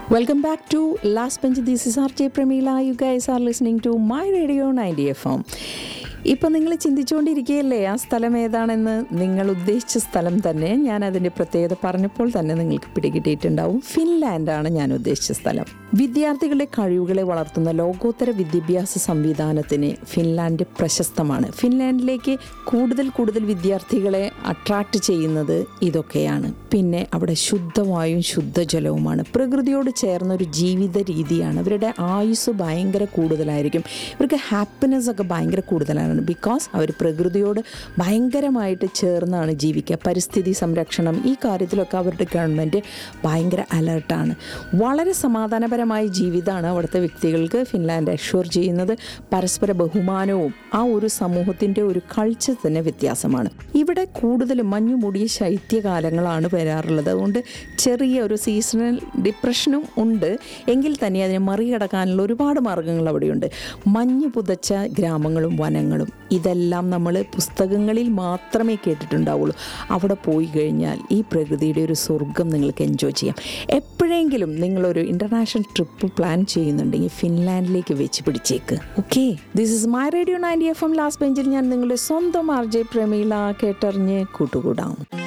Welcome back to Last Bench. This is RJ Pramila. You guys are listening to My Radio 90 FM. ഇപ്പം നിങ്ങൾ ചിന്തിച്ചുകൊണ്ടിരിക്കുകയല്ലേ ആ സ്ഥലം ഏതാണെന്ന് നിങ്ങൾ ഉദ്ദേശിച്ച സ്ഥലം തന്നെ ഞാൻ അതിൻ്റെ പ്രത്യേകത പറഞ്ഞപ്പോൾ തന്നെ നിങ്ങൾക്ക് പിടികിട്ടിയിട്ടുണ്ടാവും ഫിൻലാൻഡാണ് ഞാൻ ഉദ്ദേശിച്ച സ്ഥലം വിദ്യാർത്ഥികളുടെ കഴിവുകളെ വളർത്തുന്ന ലോകോത്തര വിദ്യാഭ്യാസ സംവിധാനത്തിന് ഫിൻലാൻഡ് പ്രശസ്തമാണ് ഫിൻലാൻഡിലേക്ക് കൂടുതൽ കൂടുതൽ വിദ്യാർത്ഥികളെ അട്രാക്റ്റ് ചെയ്യുന്നത് ഇതൊക്കെയാണ് പിന്നെ അവിടെ ശുദ്ധവായും ശുദ്ധജലവുമാണ് പ്രകൃതിയോട് ചേർന്ന ഒരു ജീവിത രീതിയാണ് അവരുടെ ആയുസ് ഭയങ്കര കൂടുതലായിരിക്കും ഇവർക്ക് ഹാപ്പിനെസ് ഒക്കെ ഭയങ്കര കൂടുതലാണ് ബിക്കോസ് അവർ പ്രകൃതിയോട് ഭയങ്കരമായിട്ട് ചേർന്നാണ് ജീവിക്കുക പരിസ്ഥിതി സംരക്ഷണം ഈ കാര്യത്തിലൊക്കെ അവരുടെ ഗവൺമെൻറ് ഭയങ്കര അലേർട്ടാണ് വളരെ സമാധാനപരമായ ജീവിതമാണ് അവിടുത്തെ വ്യക്തികൾക്ക് ഫിൻലാൻഡ് അഷ്വർ ചെയ്യുന്നത് പരസ്പര ബഹുമാനവും ആ ഒരു സമൂഹത്തിൻ്റെ ഒരു കൾച്ചർ തന്നെ വ്യത്യാസമാണ് ഇവിടെ കൂടുതലും മഞ്ഞു മൂടിയ ശൈത്യകാലങ്ങളാണ് വരാറുള്ളത് അതുകൊണ്ട് ചെറിയ ഒരു സീസണൽ ഡിപ്രഷനും ഉണ്ട് എങ്കിൽ തന്നെ അതിനെ മറികടക്കാനുള്ള ഒരുപാട് മാർഗ്ഗങ്ങൾ അവിടെയുണ്ട് മഞ്ഞ് പുതച്ച ഗ്രാമങ്ങളും വനങ്ങളും ഇതെല്ലാം നമ്മൾ പുസ്തകങ്ങളിൽ മാത്രമേ കേട്ടിട്ടുണ്ടാവുള്ളൂ അവിടെ പോയി കഴിഞ്ഞാൽ ഈ പ്രകൃതിയുടെ ഒരു സ്വർഗം നിങ്ങൾക്ക് എൻജോയ് ചെയ്യാം എപ്പോഴെങ്കിലും നിങ്ങളൊരു ഇൻ്റർനാഷണൽ ട്രിപ്പ് പ്ലാൻ ചെയ്യുന്നുണ്ടെങ്കിൽ ഫിൻലാൻഡിലേക്ക് വെച്ച് പിടിച്ചേക്ക് okay this is my radio ninety FM എം ലാസ്റ്റ് ബെഞ്ചിൽ ഞാൻ നിങ്ങളുടെ സ്വന്തം ആർ ജെ പ്രമീള കേട്ടറിഞ്ഞ് കൂട്ടുകൂടാം